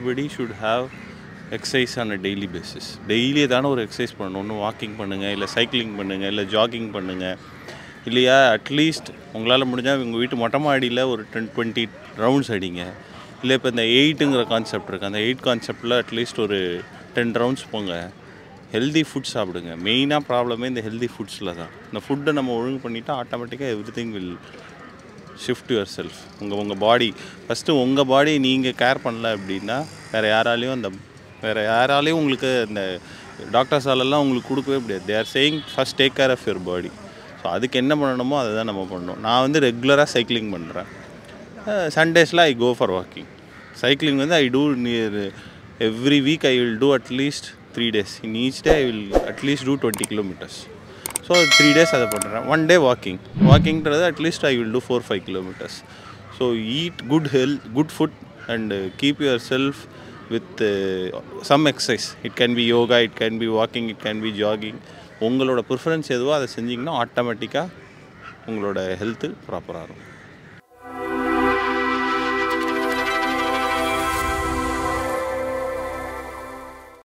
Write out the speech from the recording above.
everybody should have exercise on a daily basis daily ஏதான ஒரு exercise பண்ணணும் ஒன்று வாக்கிங் பண்ணுங்கள் இல்லை சைக்கிளிங் பண்ணுங்கள் இல்லை ஜாகிங் பண்ணுங்கள் இல்லையா அட்லீஸ்ட் உங்களால் முடிஞ்சால் உங்கள் வீட்டு மொட்டை மாடியில் ஒரு டென் டுவெண்ட்டி ரவுண்ட்ஸ் அடிங்க இல்லை இப்போ இந்த எயிட்டுங்கிற கான்செப்ட் இருக்குது அந்த எயிட் கான்செப்டில் அட்லீஸ்ட் ஒரு டென் ரவுண்ட்ஸ் போங்க ஹெல்தி ஃபுட் சாப்பிடுங்க மெயினாக ப்ராப்ளமே இந்த ஹெல்தி ஃபுட்ஸில் தான் இந்த ஃபுட்டை நம்ம ஒழுங்கு பண்ணிட்டா ஆட்டோமேட்டிக்காக everything will shift yourself உங்கள் உங்கள் பாடி ஃபஸ்ட்டு உங்கள் பாடி நீங்கள் கேர் பண்ணல அப்படின்னா வேறு யாராலையும் அந்த வேறு யாராலையும் உங்களுக்கு இந்த டாக்டர்ஸாலெல்லாம் உங்களுக்கு கொடுக்கவே முடியாது they are saying first take care of your body so அதுக்கு என்ன பண்ணணுமோ அதை தான் நம்ம பண்ணணும் நான் வந்து ரெகுலராக சைக்கிளிங் பண்ணுறேன் சண்டேஸில் I go for walking cycling வந்து I do near every week I will do at least three days in each day I will at least do twenty kilometres so three days அதை பண்ணுறேன் ஒன் டே வாக்கிங் வாக்கிங்கிறது at least I will do four five kilometres so eat good health good food and keep yourself with some exercise it can be yoga it can be walking it can B jogging உங்களோட preference எதுவோ அதை செஞ்சிங்கன்னா ஆட்டோமேட்டிக்காக உங்களோட health ப்ராப்பராக இருக்கும்